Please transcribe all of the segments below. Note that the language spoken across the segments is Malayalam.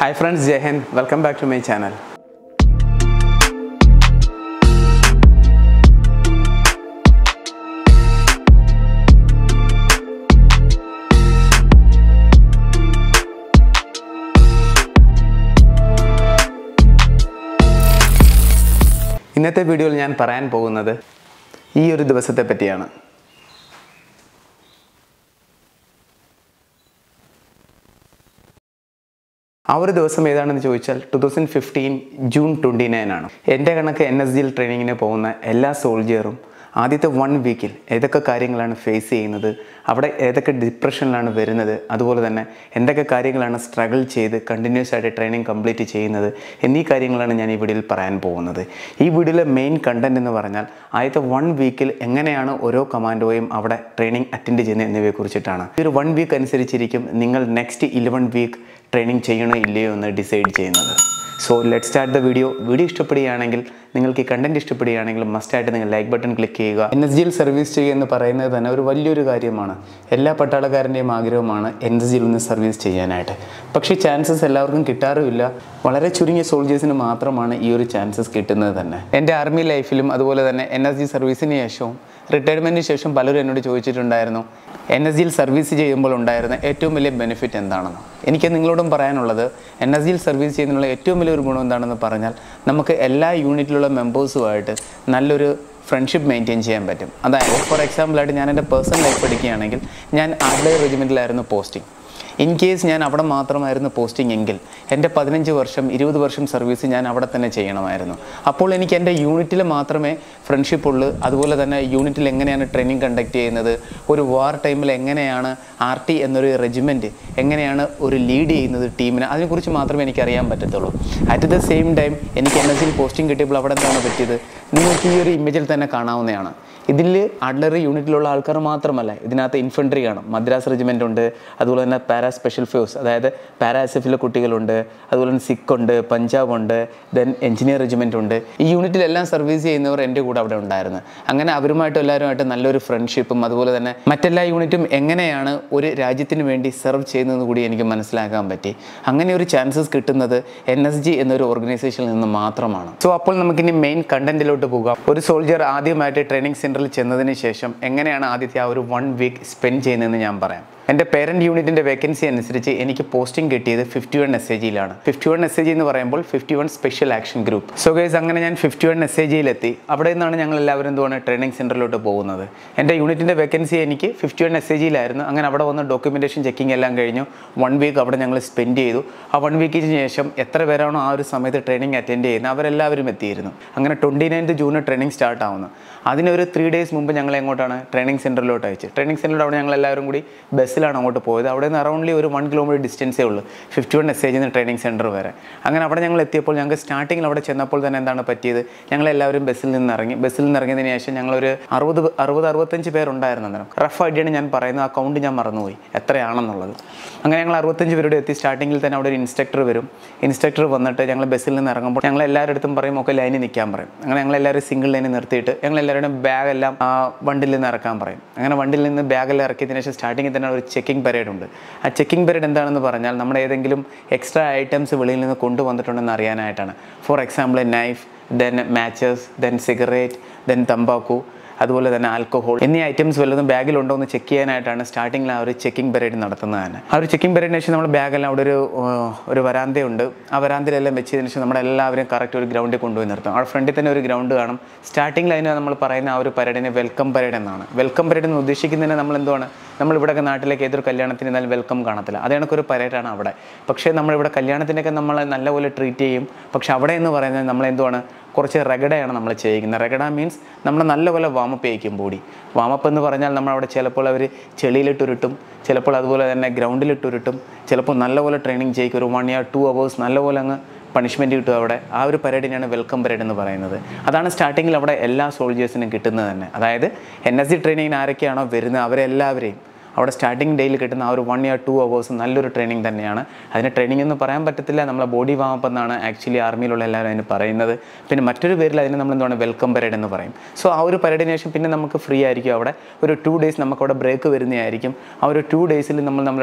hi friends Jayahan welcome back to my channel ഇന്നത്തെ വീഡിയോയിൽ ഞാൻ പറയാൻ പോകുന്നത് ഈ ഒരു ദിവസത്തെ പറ്റിയാണ് ആ ഒരു ദിവസം ഏതാണെന്ന് ചോദിച്ചാൽ two thousand fifteen June twenty nine ആണ് എൻ്റെ കണക്ക് എൻ എസ് ജിയിൽ ട്രെയിനിങ്ങിന് പോകുന്ന എല്ലാ സോൾജിയറും ആദ്യത്തെ വൺ വീക്കിൽ ഏതൊക്കെ കാര്യങ്ങളാണ് ഫേസ് ചെയ്യുന്നത് അവിടെ ഏതൊക്കെ ഡിപ്രഷനിലാണ് വരുന്നത് അതുപോലെ തന്നെ എന്തൊക്കെ കാര്യങ്ങളാണ് സ്ട്രഗിൾ ചെയ്ത് കണ്ടിന്യൂസ് ആയിട്ട് ട്രെയിനിങ് കംപ്ലീറ്റ് ചെയ്യുന്നത് എന്നീ കാര്യങ്ങളാണ് ഞാൻ ഈ വീഡിയോയിൽ പറയാൻ പോകുന്നത് ഈ വീഡിയോയിലെ മെയിൻ കണ്ടന്റ് എന്ന് പറഞ്ഞാൽ ആദ്യത്തെ വൺ വീക്കിൽ എങ്ങനെയാണ് ഓരോ കമാൻഡോയും അവിടെ ട്രെയിനിങ് അറ്റൻഡ് ചെയ്യുന്നത് എന്നിവയെ കുറിച്ചിട്ടാണ് ഈ ഒരു വൺ വീക്ക് അനുസരിച്ചിരിക്കും നിങ്ങൾ നെക്സ്റ്റ് ഇലവൻ വീക്ക് ട്രെയിനിങ് ചെയ്യണോ ഇല്ലയോ എന്ന് ഡിസൈഡ് ചെയ്യുന്നത് so let start the video video ഇഷ്ടപ്പെടുകയാണെങ്കിൽ നിങ്ങൾക്ക് ഈ കണ്ടന്റ് ഇഷ്ടപ്പെടുകയാണെങ്കിൽ മസ്റ്റായിട്ട് നിങ്ങൾ ലൈക്ക് ബട്ടൺ ക്ലിക്ക് ചെയ്യുക എൻ എസ് ജിയിൽ സർവീസ് ചെയ്യുക എന്ന് പറയുന്നത് തന്നെ ഒരു വലിയൊരു കാര്യമാണ് എല്ലാ പട്ടാളക്കാരൻ്റെയും ആഗ്രഹമാണ് എൻ എസ് ജിയിൽ നിന്ന് സർവീസ് ചെയ്യാനായിട്ട് പക്ഷേ ചാൻസസ് എല്ലാവർക്കും കിട്ടാറുമില്ല വളരെ ചുരുങ്ങിയ സോൾജേഴ്സിന് മാത്രമാണ് ഈ ഒരു ചാൻസസ് കിട്ടുന്നത് തന്നെ എൻ്റെ ആർമി ലൈഫിലും അതുപോലെ തന്നെ എൻ എസ് ജി സർവീസിന് ശേഷവും റിട്ടയർമെൻറ്റിന് ശേഷം പലരും എന്നോട് ചോദിച്ചിട്ടുണ്ടായിരുന്നു എൻ എസ് ജിയിൽ സർവീസ് ചെയ്യുമ്പോൾ ഉണ്ടായിരുന്ന ഏറ്റവും വലിയ ബെനിഫിറ്റ് എന്താണെന്ന് എനിക്ക് നിങ്ങളോടും പറയാനുള്ളത് എൻ എസ് ജിയിൽ സർവീസ് ചെയ്യുന്നതിനുള്ള ഏറ്റവും വലിയൊരു ഗുണം എന്താണെന്ന് പറഞ്ഞാൽ നമുക്ക് എല്ലാ യൂണിറ്റിലുള്ള മെമ്പേഴ്സുമായിട്ട് നല്ലൊരു ഫ്രണ്ട്ഷിപ്പ് മെയിൻറ്റെയിൻ ചെയ്യാൻ പറ്റും അതായത് ഫോർ എക്സാമ്പിളായിട്ട് ഞാൻ എൻ്റെ പേഴ്സണൽ ലൈഫ് പഠിക്കുകയാണെങ്കിൽ ഞാൻ ആർഡർ റെജിമെൻറ്റിലായിരുന്നു പോസ്റ്റിംഗ് ഇൻ കേസ് ഞാൻ അവിടെ മാത്രമായിരുന്നു പോസ്റ്റിംഗ് എങ്കിൽ എൻ്റെ പതിനഞ്ച് വർഷം ഇരുപത് വർഷം സർവീസ് ഞാൻ അവിടെ തന്നെ ചെയ്യണമായിരുന്നു അപ്പോൾ എനിക്ക് എൻ്റെ യൂണിറ്റിൽ മാത്രമേ ഫ്രണ്ട്ഷിപ്പ് ഉള്ളൂ അതുപോലെ തന്നെ യൂണിറ്റിൽ എങ്ങനെയാണ് ട്രെയിനിങ് കണ്ടക്ട് ചെയ്യുന്നത് ഒരു വാർ ടൈമിൽ എങ്ങനെയാണ് ആർ ടി എന്നൊരു റെജിമെൻറ്റ് എങ്ങനെയാണ് ഒരു ലീഡ് ചെയ്യുന്നത് ടീമിനെ അതിനെക്കുറിച്ച് മാത്രമേ എനിക്ക് അറിയാൻ പറ്റത്തുള്ളൂ അറ്റ് ദ സെയിം ടൈം എനിക്ക് എൻ എസ് സിയിൽ പോസ്റ്റിംഗ് കിട്ടിയപ്പോൾ അവിടെ എന്താണ് പറ്റിയത് നിങ്ങൾക്ക് ഈ ഒരു ഇമേജിൽ തന്നെ കാണാവുന്നതാണ് ഇതിൽ ആർട്ടിലറി യൂണിറ്റിലുള്ള ആൾക്കാർ മാത്രമല്ല ഇതിനകത്ത് ഇൻഫൻട്രി കാണും മദ്രാസ് റെജിമെൻ്റ് ഉണ്ട് അതുപോലെ തന്നെ പാരാ സ്പെഷ്യൽ ഫോഴ്സ് അതായത് പാരാ എസ് എഫിലെ കുട്ടികളുണ്ട് അതുപോലെ തന്നെ സിഖ് ഉണ്ട് പഞ്ചാബ് ഉണ്ട് ദെൻ എഞ്ചിനീയർ റെജിമെൻ്റ് ഉണ്ട് ഈ യൂണിറ്റിലെല്ലാം സർവീസ് ചെയ്യുന്നവർ എൻ്റെ കൂടെ അവിടെ ഉണ്ടായിരുന്നു അങ്ങനെ അവരുമായിട്ട് എല്ലാവരുമായിട്ട് നല്ലൊരു ഫ്രണ്ട്ഷിപ്പും അതുപോലെ തന്നെ മറ്റെല്ലാ യൂണിറ്റും എങ്ങനെയാണ് ഒരു രാജ്യത്തിന് വേണ്ടി സെർവ് ചെയ്യുന്നത് കൂടി എനിക്ക് മനസ്സിലാക്കാൻ പറ്റി അങ്ങനെ ഒരു ചാൻസസ് കിട്ടുന്നത് എൻ എസ് ജി എന്നൊരു ഓർഗനൈസേഷനിൽ നിന്ന് മാത്രമാണ് സോ അപ്പോൾ നമുക്കിനി മെയിൻ കണ്ടന്റിലോട്ട് പോകാം ഒരു സോൾജിയർ ആദ്യമായിട്ട് ട്രെയിനിങ് സെൻറ്ററിൽ ചെന്നതിന് ശേഷം എങ്ങനെയാണ് ആദ്യത്തെ ആ ഒരു വൺ വീക്ക് സ്പെൻഡ് ചെയ്യുന്നതെന്ന് ഞാൻ പറയാം എൻ്റെ പേരൻറ്റ് യൂണിറ്റിൻ്റെ വേക്കൻസി അനുസരിച്ച് എനിക്ക് പോസ്റ്റിംഗ് കിട്ടിയത് ഫിഫ്റ്റി വൺ എസ് എ ജിയിലാണ് fifty one S A G എന്ന് പറയുമ്പോൾ fifty one special action group so guys അങ്ങനെ ഞാൻ ഫിഫ്റ്റി വൺ എസ് എ ജിയിലെത്തി അവിടെ നിന്നാണ് ഞങ്ങൾ എല്ലാവരും എന്തുവാണ് ട്രെയിനിങ് സെൻറ്ററിലോട്ട് പോകുന്നത് എൻ്റെ യൂണിറ്റിൻ്റെ വേക്കൻസി എനിക്ക് ഫിഫ്റ്റി വൺ എസ് എ ജിയിലായിരുന്നു അങ്ങനെ അവിടെ വന്ന് ഡോക്യുമെൻറ്റേഷൻ ചെക്കിംഗ് എല്ലാം കഴിഞ്ഞു വൺ വീക്ക് അവിടെ ഞങ്ങൾ സ്പെൻഡ് ചെയ്തു ആ വൺ വീക്കിന് ശേഷം എത്ര പേരാണോ ആ ഒരു സമയത്ത് ട്രെയിനിങ് അറ്റൻഡ് ചെയ്യുന്നത് അവരെല്ലാവരും എത്തിയിരുന്നു അങ്ങനെ twenty ninth June training start ആവുന്നു അതിനൊരു ത്രീ ഡേയ്സ് മുമ്പ് ഞങ്ങൾ എങ്ങോട്ടാണ് ട്രെയിനിങ് സെൻറ്ററിലോട്ട് അയച്ചു ട്രെയിനിങ് സെൻറ്ററിൽ അവിടെ ഞങ്ങൾ എല്ലാവരും കൂടി ബസ്സിലാണ് അങ്ങോട്ട് പോയത് അവിടെ നിന്ന് അറൗണ്ട്ലി ഒരു വൺ കിലോമീറ്റർ ഡിസ്റ്റൻസേ ഉള്ളൂ ഫിഫ്റ്റി വൺ എസ് നിന്ന് ട്രെയിനിങ് സെൻറ്റർ വരെ അങ്ങനെ അവിടെ ഞങ്ങൾ എത്തിയപ്പോൾ ഞങ്ങൾക്ക് സ്റ്റാർട്ടിങ്ങിൽ അവിടെ ചെന്നപ്പോൾ തന്നെ എന്താണ് പറ്റിയത് ഞങ്ങൾ എല്ലാവരും ബസ്സിൽ നിന്ന് ഇറങ്ങി ബസ്സിൽ നിന്ന് ഇറങ്ങിയതിന് ശേഷം ഞങ്ങളൊരു അറുപത് അറുപത് അറുപത്തഞ്ച് പേരുണ്ടായിരുന്നു അന്നേരം റഫ് ഐഡിയാണ് ഞാൻ പറയുന്നത് ആ കൗണ്ട് ഞാൻ മറന്നുപോയി എത്രയാണെന്നുള്ളത് അങ്ങനെ ഞങ്ങൾ അറുപത്തഞ്ച് പേരുടെ എത്തി സ്റ്റാർട്ടിങ്ങിൽ തന്നെ അവിടെ ഒരു ഇൻസ്ട്രക്ടർ വരും ഇൻസ്ട്രക്ടർ വന്നിട്ട് ഞങ്ങൾ ബസ്സിൽ നിന്ന് ഇറങ്ങുമ്പോൾ ഞങ്ങൾ എല്ലാവരുടെ അടുത്തും പറയും ഒക്കെ ലൈനിൽ നിൽക്കാൻ പറയും അങ്ങനെ ഞങ്ങൾ എല്ലാവരും സിംഗിൾ ലൈനിൽ നിർത്തിയിട്ട് ഞങ്ങൾ എല്ലാവരുടെയും ബാഗ് എല്ലാം ആ വണ്ടിയിൽ നിന്ന് ഇറക്കാൻ പറയും അങ്ങനെ വണ്ടിയിൽ നിന്ന് ബാഗെല്ലാം ഇറക്കിയതിന് ശേഷം സ്റ്റാർട്ടിങ്ങിൽ തന്നെ ഒരു ചെക്കിംഗ് പരേഡ് ഉണ്ട് ആ ചെക്കിംഗ് പരേഡ് എന്താണെന്ന് പറഞ്ഞാൽ നമ്മുടെ ഏതെങ്കിലും എക്സ്ട്രാ ഐറ്റംസ് വെളിയിൽ നിന്ന് കൊണ്ടുവന്നിട്ടുണ്ടെന്ന് അറിയാനായിട്ടാണ് for example knife then matches then cigarette then തമ്പാക്കു അതുപോലെ തന്നെ ആൽക്കഹോൾ എന്നീ ഐറ്റംസ് വല്ലതും ബാഗിലുണ്ടോ എന്ന് ചെക്ക് ചെയ്യാനായിട്ടാണ് സ്റ്റാർട്ടിങ്ങിൽ ആ ഒരു ചെക്കിംഗ് പരേഡ് നടത്തുന്നത് തന്നെ ആ ഒരു ചെക്കിംഗ് പരേഡിന് ശേഷം നമ്മൾ ബാഗെല്ലാം അവിടെ ഒരു ഏർ, ഒരു വരാന്തയുണ്ട് ആ വരാന്തയിലെല്ലാം വെച്ചതിന് ശേഷം നമ്മുടെ എല്ലാവരും കറക്റ്റ് ഒരു ഗ്രൗണ്ടിൽ കൊണ്ടുപോയി നിർത്തും അവിടെ ഫ്രണ്ടിൽ തന്നെ ഒരു ഗ്രൗണ്ട് കാണും സ്റ്റാർട്ടിങ്ങിൽ അതിന് നമ്മൾ പറയുന്ന ആ ഒരു പരേഡിനെ വെൽക്കം പരേഡ് എന്നാണ് വെൽക്കം പരേഡ് എന്ന് ഉദ്ദേശിക്കുന്നതിന് നമ്മൾ എന്തുവാണ് നമ്മൾ ഇവിടെയൊക്കെ നാട്ടിലേക്ക് ഏതൊരു കല്യാണത്തിന് എന്നാൽ വെൽക്കം കാണത്തില്ല അത് കണക്കൊരു പരേഡാണ് അവിടെ പക്ഷേ നമ്മളിവിടെ കല്യാണത്തിനൊക്കെ നമ്മൾ നല്ലപോലെ ട്രീറ്റ് ചെയ്യും പക്ഷേ അവിടെ എന്ന് പറയുന്നത് നമ്മൾ എന്തുവാണ് കുറച്ച് റെഗഡയാണ് നമ്മൾ ചെയ്യുന്നത് റെഗഡ മീൻസ് നമ്മൾ നല്ലപോലെ വാമപ്പ് ചെയ്യിക്കും ബോഡി വാമപ്പ് എന്ന് പറഞ്ഞാൽ നമ്മൾ അവിടെ ചിലപ്പോൾ അവർ ചെളിയിലിട്ടുരുട്ടും ചിലപ്പോൾ അതുപോലെ തന്നെ ഗ്രൗണ്ടിലിട്ടുരുട്ടും ചിലപ്പോൾ നല്ലപോലെ ട്രെയിനിങ് ചെയ്യിക്കും ഒരു വൺ ഇയർ ടു അവേഴ്സ് നല്ലപോലെ അങ്ങ് പണിഷ്മെൻറ്റ് കിട്ടും അവിടെ ആ ഒരു പരേഡിനാണ് വെൽക്കം പരേഡ് എന്ന് പറയുന്നത് അതാണ് സ്റ്റാർട്ടിങ്ങിൽ അവിടെ എല്ലാ സോൾജേഴ്സിനും കിട്ടുന്നത് തന്നെ അതായത് എൻ എസ് സി ട്രെയിനിങ്ങിന് ആരൊക്കെയാണോ വരുന്നത് അവരെല്ലാവരെയും അവിടെ സ്റ്റാർട്ടിങ് ഡേയിൽ കിട്ടുന്ന ആ ഒരു വൺ ഇയർ ടു അവേഴ്സ് നല്ലൊരു ട്രെയിനിങ് തന്നെയാണ് അതിന് ട്രെയിനിങ് എന്ന് പറയാൻ പറ്റത്തില്ല നമ്മളെ ബോഡി വാമപ്പ് എന്നാണ് ആക്ച്വലി ആർമിയിലുള്ള എല്ലാവരും അതിന് പറയുന്നത് പിന്നെ മറ്റൊരു പേരിൽ അതിന് നമ്മൾ എന്താണ് വെൽക്കം പരേഡ് എന്ന് പറയും സോ ആ ഒരു പരേഡിന് ശേഷം പിന്നെ നമുക്ക് ഫ്രീ ആയിരിക്കും അവിടെ ഒരു ടു ഡേയ്സ് നമുക്ക് അവിടെ ബ്രേക്ക് വരുന്നതായിരിക്കും ആ ഒരു ടു ഡേയ്സിൽ നമ്മൾ നമ്മളുടെ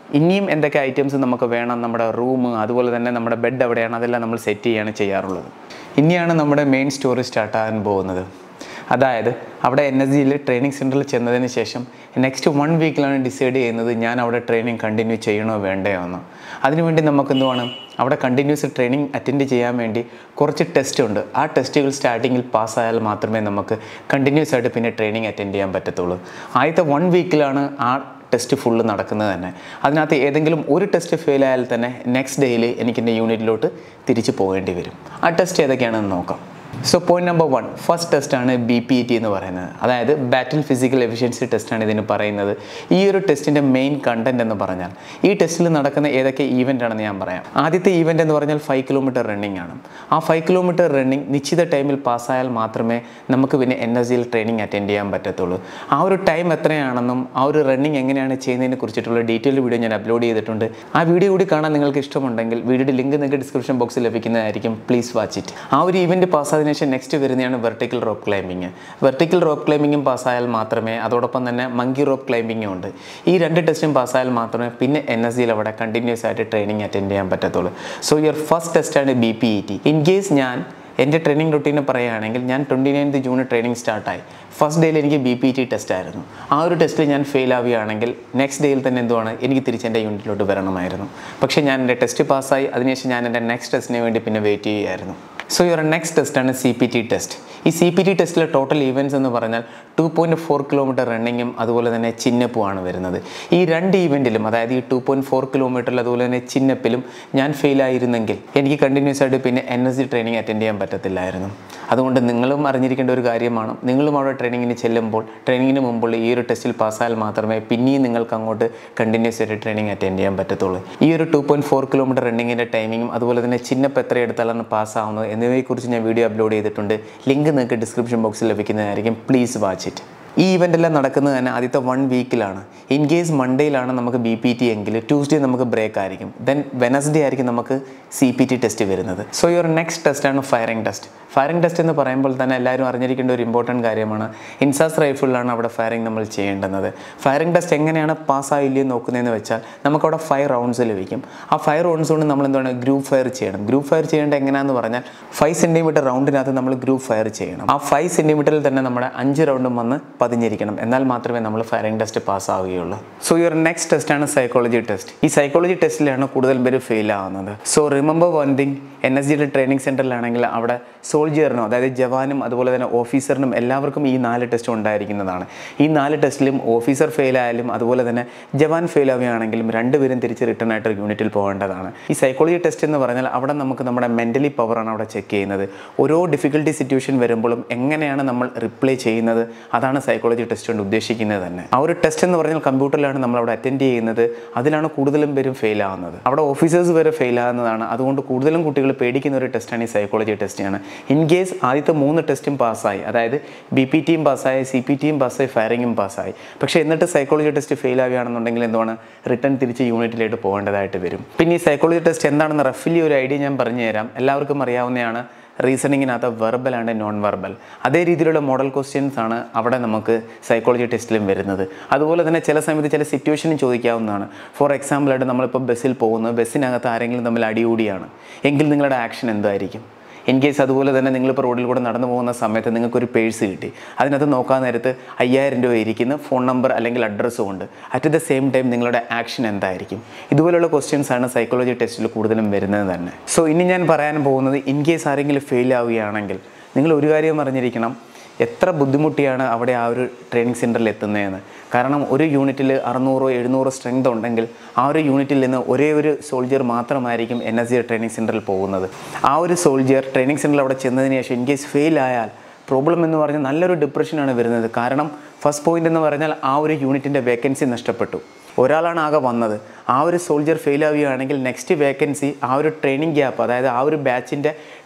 ഇനിയും എന്തൊക്കെ ഐറ്റംസ് നമുക്ക് വേണം നമ്മുടെ റൂം അതുപോലെ തന്നെ നമ്മുടെ ബെഡ് എവിടെയാണ് അതെല്ലാം നമ്മൾ സെറ്റ് ചെയ്യാണ് ചെയ്യാറുള്ളത് ഇനിയാണ് നമ്മുടെ മെയിൻ സ്റ്റോറി സ്റ്റാർട്ടാകാൻ പോകുന്നത് അതായത് അവിടെ എൻ എസ് ജിയിൽ ട്രെയിനിങ് സെൻറ്ററിൽ ചെന്നതിന് ശേഷം നെക്സ്റ്റ് വൺ വീക്കിലാണ് ഡിസൈഡ് ചെയ്യുന്നത് ഞാൻ അവിടെ ട്രെയിനിങ് കണ്ടിന്യൂ ചെയ്യണോ വേണ്ടയോ എന്ന് അതിനുവേണ്ടി നമുക്ക് എന്തുവാണ് അവിടെ കണ്ടിന്യൂസ് ട്രെയിനിങ് അറ്റൻഡ് ചെയ്യാൻ വേണ്ടി കുറച്ച് ടെസ്റ്റ് ഉണ്ട് ആ ടെസ്റ്റുകൾ സ്റ്റാർട്ടിങ്ങിൽ പാസ്സായാൽ മാത്രമേ നമുക്ക് കണ്ടിന്യൂസ് ആയിട്ട് പിന്നെ ട്രെയിനിങ് അറ്റൻഡ് ചെയ്യാൻ പറ്റത്തുള്ളൂ ആദ്യത്തെ വൺ വീക്കിലാണ് ആ ടെസ്റ്റ് ഫുള്ള് നടക്കുന്നത് തന്നെ അതിനകത്ത് ഏതെങ്കിലും ഒരു ടെസ്റ്റ് ഫെയിൽ ആയാൽ തന്നെ നെക്സ്റ്റ് ഡേയിൽ എനിക്ക് എൻ്റെ യൂണിറ്റിലോട്ട് തിരിച്ചു പോകേണ്ടി വരും ആ ടെസ്റ്റ് ഏതൊക്കെയാണെന്ന് നോക്കാം so point number one first ടെസ്റ്റാണ് ബി പി ടി എന്ന് പറയുന്നത് അതായത് ബാറ്റിൽ ഫിസിക്കൽ എഫിഷ്യൻസി ടെസ്റ്റാണ് ഇതിന് പറയുന്നത് ഈ ഒരു ടെസ്റ്റിൻ്റെ മെയിൻ കണ്ടന്റ് എന്ന് പറഞ്ഞാൽ ഈ ടെസ്റ്റിൽ നടക്കുന്ന ഏതൊക്കെ ഈവൻ്റ് ആണെന്ന് ഞാൻ പറയാം ആദ്യത്തെ ഈവൻ്റ് എന്ന് പറഞ്ഞാൽ ഫൈവ് കിലോമീറ്റർ റണ്ണിംഗ് ആണ് ആ ഫൈവ് കിലോമീറ്റർ റണ്ണിംഗ് നിശ്ചിത ടൈമിൽ പാസ്സായാൽ മാത്രമേ നമുക്ക് പിന്നെ എൻ എസ് ജിയിൽ ട്രെയിനിങ് അറ്റൻഡ് ചെയ്യാൻ പറ്റത്തുള്ളൂ ആ ഒരു ടൈം എത്രയാണെന്നും ആ ഒരു റണ്ണിംഗ് എങ്ങനെയാണ് ചെയ്യുന്നതിനെ കുറിച്ചിട്ടുള്ള ഡീറ്റെയിൽ വീഡിയോ ഞാൻ അപ്ലോഡ് ചെയ്തിട്ടുണ്ട് ആ വീഡിയോ കൂടി കാണാൻ നിങ്ങൾക്ക് ഇഷ്ടമുണ്ടെങ്കിൽ വീഡിയോയുടെ ലിങ്ക് നിങ്ങൾക്ക് ഡിസ്ക്രിപ്ഷൻ ബോക്സിൽ ലഭിക്കുന്നതായിരിക്കും പ്ലീസ് വാച്ച് ഇറ്റ് ആ ഒരു ഇവൻറ്റ് പാസ്സായതിനു ശേഷം നെക്സ്റ്റ് വരുന്നതാണ് vertical rope climbing vertical rope ക്ലൈമ്പിങ്ങും പാസ്സായാൽ മാത്രമേ അതോടൊപ്പം തന്നെ മങ്കി റോപ്പ് ക്ലൈമ്പിങ്ങും ഉണ്ട് ഈ രണ്ട് ടെസ്റ്റും പാസ്സായാൽ മാത്രമേ പിന്നെ എൻ എസ് ജിയിൽ അവിടെ കണ്ടിന്യൂസ് ആയിട്ട് ട്രെയിനിങ് അറ്റൻഡ് ചെയ്യാൻ പറ്റത്തുള്ളൂ സോ യുവർ ഫസ്റ്റ് ടെസ്റ്റാണ് B P E T in case ഞാൻ എൻ്റെ ട്രെയിനിങ് റൊട്ടീന് പറയുകയാണെങ്കിൽ ഞാൻ ട്വൻറ്റി നയൻത്ത് ജൂൺ ട്രെയിനിങ് സ്റ്റാർട്ടായി ഫസ്റ്റ് ഡേയിൽ എനിക്ക് ബി പി ടി ടെസ്റ്റ് ആയിരുന്നു ആ ഒരു ടെസ്റ്റിൽ ഞാൻ ഫെയിൽ ആവുകയാണെങ്കിൽ നെക്സ്റ്റ് ഡേയിൽ തന്നെ എന്തുവാണ് എനിക്ക് തിരിച്ച് എൻ്റെ യൂണിറ്റിലോട്ട് വരണമായിരുന്നു പക്ഷേ ഞാൻ എൻ്റെ ടെസ്റ്റ് പാസ്സായി അതിനുശേഷം ഞാൻ എൻ്റെ നെക്സ്റ്റ് ടെസ്റ്റിന് വേണ്ടി പിന്നെ വെയിറ്റ് ചെയ്യുകയായിരുന്നു സോ യുവർ നെക്സ്റ്റ് ടെസ്റ്റാണ് സി പി ടി ടെസ്റ്റ് ഈ സി പി ടി ടെസ്റ്റിലെ ടോട്ടൽ ഈവൻറ്റ്സ് എന്ന് പറഞ്ഞാൽ ടു പോയിൻറ്റ് ഫോർ കിലോമീറ്റർ റണ്ണിങ്ങും അതുപോലെ തന്നെ ചിന്നപ്പുമാണ് വരുന്നത് ഈ രണ്ട് ഈവൻറ്റിലും അതായത് ഈ ടു പോയിൻറ്റ് ഫോർ കിലോമീറ്ററിൽ അതുപോലെ തന്നെ ചിന്നപ്പിലും ഞാൻ ഫെയിൽ ആയിരുന്നെങ്കിൽ എനിക്ക് കണ്ടിന്യൂസ് ആയിട്ട് പിന്നെ N S G training attend ചെയ്യാൻ പറ്റത്തില്ലായിരുന്നു അതുകൊണ്ട് നിങ്ങളും അറിഞ്ഞിരിക്കേണ്ട ഒരു കാര്യമാണ് നിങ്ങളും അവിടെ ട്രെയിനിങ്ങിന് ചെല്ലുമ്പോൾ ട്രെയിനിങ്ങിന് മുമ്പുള്ള ഈ ഒരു ടെസ്റ്റിൽ പാസ്സായാൽ മാത്രമേ പിന്നെയും നിങ്ങൾക്ക് അങ്ങോട്ട് കണ്ടിന്യൂസ് ആയിട്ട് ട്രെയിനിങ് അറ്റൻഡ് ചെയ്യാൻ പറ്റത്തുള്ളൂ ഈ ഒരു ടു പോയിൻറ്റ് ഫോർ കിലോമീറ്റർ റണ്ണിങ്ങിൻ്റെ ടൈമിങ്ങും അതുപോലെ തന്നെ ചിന്നപ്പ് എത്ര എടുത്താലാണ് പാസ്സാവുന്നത് എന്നിവയെക്കുറിച്ച് ഞാൻ വീഡിയോ അപ്ലോഡ് ചെയ്തിട്ടുണ്ട് ലിങ്ക് നിങ്ങൾക്ക് ഡിസ്ക്രിപ്ഷൻ ബോക്സിൽ ലഭിക്കുന്നതായിരിക്കും പ്ലീസ് വാച്ച് ഇറ്റ് ഈ ഇവൻ്റ് എല്ലാം നടക്കുന്നത് തന്നെ ആദ്യത്തെ വൺ വീക്കിലാണ് ഇൻ കേസ് മൺഡേയിലാണ് നമുക്ക് ബി പി ടി എങ്കിൽ ട്യൂസ്ഡേ നമുക്ക് ബ്രേക്ക് ആയിരിക്കും ദെൻ വെനസ്ഡേ ആയിരിക്കും നമുക്ക് സി പി ടി ടെസ്റ്റ് വരുന്നത് സോ യുവർ നെക്സ്റ്റ് ടെസ്റ്റാണ് ഫയറിംഗ് ടെസ്റ്റ് ഫയറിംഗ് ടെസ്റ്റ് എന്ന് പറയുമ്പോൾ തന്നെ എല്ലാവരും അറിഞ്ഞിരിക്കേണ്ട ഒരു ഇമ്പോർട്ടൻറ്റ് കാര്യമാണ് ഇൻസാസ് റൈഫിളിലാണ് അവിടെ ഫയറിംഗ് നമ്മൾ ചെയ്യേണ്ടുന്നത് ഫയറിംഗ് ടെസ്റ്റ് എങ്ങനെയാണ് പാസ്സായില്ലയോ നോക്കുന്നതെന്ന് വെച്ചാൽ നമുക്കവിടെ ഫൈവ് റൗണ്ട്സ് ലഭിക്കും ആ ഫൈവ് റൗണ്ട്സ് കൊണ്ട് നമ്മൾ എന്താണ് ഗ്രൂപ്പ് ഫയർ ചെയ്യണം ഗ്രൂപ്പ് ഫയർ ചെയ്യേണ്ടത് എങ്ങനെയാണെന്ന് പറഞ്ഞാൽ ഫൈവ് സെൻറ്റിമീറ്റർ റൗണ്ടിനകത്ത് നമ്മൾ ഗ്രൂപ്പ് ഫയർ ചെയ്യണം ആ ഫൈവ് സെൻറ്റിമീറ്ററിൽ തന്നെ നമ്മുടെ അഞ്ച് റൗണ്ടും വന്ന് പതിഞ്ഞിരിക്കണം എന്നാൽ മാത്രമേ നമ്മൾ ഫയറിംഗ് ടെസ്റ്റ് പാസ്സാവുകയുള്ളൂ സോ യുവർ നെക്സ്റ്റ് ടെസ്റ്റാണ് സൈക്കോളജി ടെസ്റ്റ് ഈ സൈക്കോളജി ടെസ്റ്റിലാണ് കൂടുതൽ പേര് ഫെയിൽ ആവുന്നത് so remember one thing N S ജിയുടെ ട്രെയിനിങ് സെൻറ്ററിലാണെങ്കിൽ അവിടെ സോൾജിയറിനും അതായത് ജവാനും അതുപോലെ തന്നെ ഓഫീസറിനും എല്ലാവർക്കും ഈ നാല് ടെസ്റ്റ് ഉണ്ടായിരിക്കുന്നതാണ് ഈ നാല് ടെസ്റ്റിലും ഓഫീസർ ഫെയിൽ ആയാലും അതുപോലെ തന്നെ ജവാൻ ഫെയിൽ ആവുകയാണെങ്കിലും രണ്ടുപേരും തിരിച്ച് റിട്ടേൺ ആയിട്ട് ഒരു യൂണിറ്റിൽ പോകേണ്ടതാണ് ഈ സൈക്കോളജി ടെസ്റ്റ് എന്ന് പറഞ്ഞാൽ അവിടെ നമുക്ക് നമ്മുടെ മെൻ്റലി പവറാണ് അവിടെ ചെക്ക് ചെയ്യുന്നത് ഓരോ ഡിഫിക്കൽട്ടി സിറ്റുവേഷൻ വരുമ്പോഴും എങ്ങനെയാണ് നമ്മൾ റിപ്ലൈ ചെയ്യുന്നത് അതാണ് സൈക്കോളജി ടെസ്റ്റ് കൊണ്ട് ഉദ്ദേശിക്കുന്നത് തന്നെ ആ ഒരു ടെസ്റ്റ് എന്ന് പറഞ്ഞാൽ കമ്പ്യൂട്ടറിലാണ് നമ്മൾ അവിടെ അറ്റൻഡ് ചെയ്യുന്നത് അതിലാണ് കൂടുതലും പേരും ഫെയിൽ ആവുന്നത് അവിടെ ഓഫീസേഴ്സ് വരെ ഫെയിൽ ആകുന്നതാണ് അതുകൊണ്ട് കൂടുതലും കുട്ടികൾ പേടിക്കുന്ന ഒരു ടെസ്റ്റാണ് ഈ സൈക്കോളജി ടെസ്റ്റാണ് ഇൻ കേസ് ആദ്യത്തെ മൂന്ന് ടെസ്റ്റും പാസ്സായി അതായത് ബി പി ടിയും പാസ്സായി സി പി ടിയും പാസ്സായി ഫയറിങ്ങും പാസ്സായി പക്ഷേ എന്നിട്ട് സൈക്കോളജി ടെസ്റ്റ് ഫെയിൽ ആവുകയാണെന്നുണ്ടെങ്കിൽ എന്താണ് റിട്ടേൺ തിരിച്ച് യൂണിറ്റിലേക്ക് പോകേണ്ടതായിട്ട് വരും പിന്നെ ഈ സൈക്കോളജി ടെസ്റ്റ് എന്താണെന്ന് റഫിലി ഒരു ഐഡിയ ഞാൻ പറഞ്ഞു തരാം എല്ലാവർക്കും അറിയാവുന്നതാണ് റീസണിങ്ങിനകത്ത് വെർബൽ ആൻഡ് നോൺ വെർബൽ അതേ രീതിയിലുള്ള മോഡൽ ക്വസ്റ്റ്യൻസ് ആണ് അവിടെ നമുക്ക് സൈക്കോളജി ടെസ്റ്റിലും വരുന്നത് അതുപോലെ തന്നെ ചില സമയത്ത് ചില സിറ്റുവേഷനും ചോദിക്കാവുന്നതാണ് ഫോർ എക്സാമ്പിളായിട്ട് നമ്മളിപ്പോൾ ബസ്സിൽ പോകുന്നു ബസ്സിനകത്ത് ആരെങ്കിലും തമ്മിൽ അടികൂടിയാണ് എങ്കിൽ നിങ്ങളുടെ ആക്ഷൻ എന്തായിരിക്കും ഇൻ കേസ് അതുപോലെ തന്നെ നിങ്ങളിപ്പോൾ റോഡിൽ കൂടെ നടന്നു പോകുന്ന സമയത്ത് നിങ്ങൾക്കൊരു പേഴ്സ് കിട്ടി അതിനകത്ത് നോക്കാൻ നേരത്ത് അയ്യായിരം രൂപ ഇരിക്കുന്ന ഫോൺ നമ്പർ അല്ലെങ്കിൽ അഡ്രസ്സും ഉണ്ട് അറ്റ് ദ സെയിം ടൈം നിങ്ങളുടെ ആക്ഷൻ എന്തായിരിക്കും ഇതുപോലുള്ള ക്വസ്റ്റ്യൻസ് ആണ് സൈക്കോളജി ടെസ്റ്റിൽ കൂടുതലും വരുന്നത് തന്നെ സോ ഇനി ഞാൻ പറയാൻ പോകുന്നത് ഇൻ കേസ് ആരെങ്കിലും ഫെയിൽ ആവുകയാണെങ്കിൽ നിങ്ങൾ ഒരു കാര്യം അറിഞ്ഞിരിക്കണം എത്ര ബുദ്ധിമുട്ടിയാണ് അവിടെ ആ ഒരു ട്രെയിനിങ് സെൻറ്ററിൽ എത്തുന്നതെന്ന് കാരണം ഒരു യൂണിറ്റിൽ അറുന്നൂറോ എഴുന്നൂറോ സ്ട്രെങ്ത് ഉണ്ടെങ്കിൽ ആ ഒരു യൂണിറ്റിൽ നിന്ന് ഒരേ ഒരു സോൾജിയർ മാത്രമായിരിക്കും എൻ എസ് ജി ട്രെയിനിങ് സെൻറ്ററിൽ പോകുന്നത് ആ ഒരു സോൾജിയർ ട്രെയിനിങ് സെൻറ്ററിൽ അവിടെ ചെന്നതിന് ശേഷം ഇൻ കേസ് ഫെയിൽ ആയാൽ പ്രോബ്ലം എന്ന് പറഞ്ഞാൽ നല്ലൊരു ഡിപ്രഷനാണ് വരുന്നത് കാരണം ഫസ്റ്റ് പോയിന്റ് എന്ന് പറഞ്ഞാൽ ആ ഒരു യൂണിറ്റിൻ്റെ വേക്കൻസി നഷ്ടപ്പെട്ടു ഒരാളാണ് ആകെ വന്നത് ആ ഒരു സോൾജിയർ ഫെയിൽ ആവുകയാണെങ്കിൽ നെക്സ്റ്റ് വേക്കൻസി ആ ഒരു ട്രെയിനിങ് ഗ്യാപ്പ് അതായത് ആ ഒരു ബാച്ചിൻ്റെ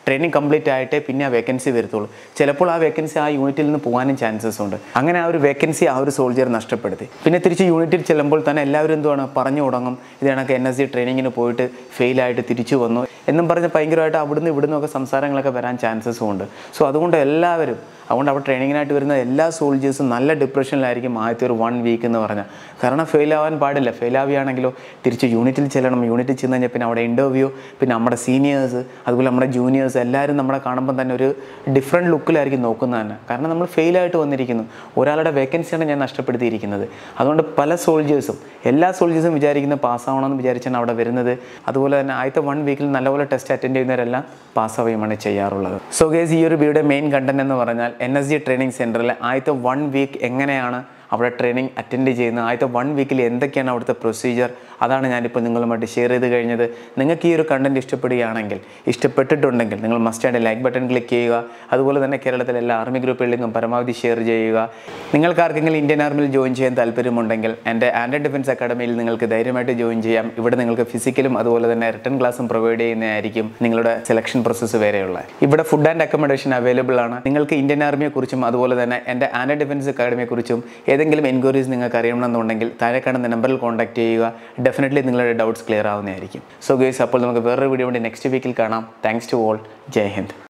ട്രെയിനിങ് കംപ്ലീറ്റ് ആയിട്ടേ പിന്നെ ആ വേക്കൻസി വരത്തുള്ളൂ ചിലപ്പോൾ ആ വേക്കൻസി ആ യൂണിറ്റിൽ നിന്ന് പോകാനും ചാൻസസ് ഉണ്ട് അങ്ങനെ ആ ഒരു വേക്കൻസി ആ ഒരു സോൾജിയർ നഷ്ടപ്പെടുത്തി പിന്നെ തിരിച്ച് യൂണിറ്റിൽ ചെല്ലുമ്പോൾ തന്നെ എല്ലാവരും എന്തുവാണ് പറഞ്ഞു തുടങ്ങും ഇത് കണക്ക് എൻ എസ് ജി ട്രെയിനിങ്ങിന് പോയിട്ട് ഫെയിലായിട്ട് തിരിച്ചു വന്നു എന്നും പറഞ്ഞ് ഭയങ്കരമായിട്ട് അവിടുന്ന് ഇവിടുന്ന് ഒക്കെ സംസാരങ്ങളൊക്കെ വരാൻ ചാൻസസും ഉണ്ട് സോ അതുകൊണ്ട് എല്ലാവരും അതുകൊണ്ട് അവിടെ ട്രെയിനിങ്ങിനായിട്ട് വരുന്ന എല്ലാ സോൾജേഴ്സും നല്ല ഡിപ്രഷനിലായിരിക്കും ആദ്യത്തെ ഒരു വൺ വീക്ക് എന്ന് പറഞ്ഞാൽ കാരണം ഫെയിൽ ആവാൻ പാടില്ല ഫെയിൽ ആവുകയാണെങ്കിലോ തിരിച്ച് യൂണിറ്റിൽ ചെല്ലണം യൂണിറ്റിൽ ചെന്ന് കഴിഞ്ഞാൽ പിന്നെ അവിടെ ഇൻ്റർവ്യൂ പിന്നെ നമ്മുടെ സീനിയേഴ്സ് അതുപോലെ നമ്മുടെ ജൂനിയേഴ്സ് എല്ലാവരും നമ്മളെ കാണുമ്പോൾ തന്നെ ഒരു ഡിഫറെൻറ്റ് ലുക്കിലായിരിക്കും നോക്കുന്നത് തന്നെ കാരണം നമ്മൾ ഫെയിലായിട്ട് വന്നിരിക്കുന്നു ഒരാളുടെ വേക്കൻസിയാണ് ഞാൻ നഷ്ടപ്പെടുത്തിയിരിക്കുന്നത് അതുകൊണ്ട് പല സോൾജേഴ്സും എല്ലാ സോൾജേഴ്സും വിചാരിക്കുന്ന പാസ്സാവണമെന്ന് വിചാരിച്ചാണ് അവിടെ വരുന്നത് അതുപോലെ തന്നെ ആദ്യത്തെ വൺ വീക്കിൽ നല്ലപോലെ ടെസ്റ്റ് അറ്റൻഡ് ചെയ്യുന്നവരെല്ലാം പാസ്സാവുകയാണ് ചെയ്യാറുള്ളത് സോ ഗേസ് ഈ ഒരു വീഡിയോ മെയിൻ കണ്ടന്റ് എന്ന് പറഞ്ഞാൽ എൻ എസ് ജി ട്രെയിനിങ് സെൻറ്ററിൽ ആദ്യത്തെ വൺ വീക്ക് എങ്ങനെയാണ് അവിടെ ട്രെയിനിങ് അറ്റൻഡ് ചെയ്യുന്നത് ആദ്യത്തെ വൺ വീക്കിൽ എന്തൊക്കെയാണ് അവിടുത്തെ പ്രൊസീജിയർ അതാണ് ഞാനിപ്പോൾ നിങ്ങളുമായിട്ട് ഷെയർ ചെയ്ത് കഴിഞ്ഞത് നിങ്ങൾക്ക് ഈ ഒരു കണ്ടന്റ് ഇഷ്ടപ്പെടുകയാണെങ്കിൽ ഇഷ്ടപ്പെട്ടിട്ടുണ്ടെങ്കിൽ നിങ്ങൾ മസ്റ്റായിട്ട് ലൈക്ക് ബട്ടൺ ക്ലിക്ക് ചെയ്യുക അതുപോലെ തന്നെ കേരളത്തിലെ എല്ലാ ആർമി ഗ്രൂപ്പുകളിലും പരമാവധി ഷെയർ ചെയ്യുക നിങ്ങൾക്ക് ആർക്കെങ്കിലും ഇന്ത്യൻ ആർമിയിൽ ജോയിൻ ചെയ്യാൻ താല്പര്യമുണ്ടെങ്കിൽ എൻ്റെ ആൻഡ് ഡിഫൻസ് അക്കാഡമിയിൽ നിങ്ങൾക്ക് ധൈര്യമായിട്ട് ജോയിൻ ചെയ്യാം ഇവിടെ നിങ്ങൾക്ക് ഫിസിക്കലും അതുപോലെ തന്നെ റിട്ടേൺ ക്ലാസ്സും പ്രൊവൈഡ് ചെയ്യുന്നതായിരിക്കും നിങ്ങളുടെ സെലക്ഷൻ പ്രോസസ്സ് വരെയുള്ള ഇവിടെ ഫുഡ് ആൻഡ് അക്കോമഡേഷൻ അവൈലബിൾ ആണ് നിങ്ങൾക്ക് ഇന്ത്യൻ ആർമിയെ കുറിച്ചും അതുപോലെ തന്നെ എൻ്റെ ആൻഡ് ഡിഫൻസ് അക്കാഡമിയെ കുറിച്ചും ഏതെങ്കിലും എൻക്വയറീസ് നിങ്ങൾക്ക് അറിയണമെന്നുണ്ടെങ്കിൽ താഴെ കാണുന്ന നമ്പറിൽ കോൺടാക്ട് ചെയ്യുക ഡെഫിനറ്റ്ലി നിങ്ങളുടെ ഡൗട്ട്സ് ക്ലിയർ ആവുന്നതായിരിക്കും സോ ഗേസ് അപ്പോൾ നമുക്ക് വേറൊരു വീഡിയോ വേണ്ടി നെക്സ്റ്റ് വീക്കിൽ കാണാം താങ്ക്സ് ടു ഓൾ ജയ് ഹിന്ദ്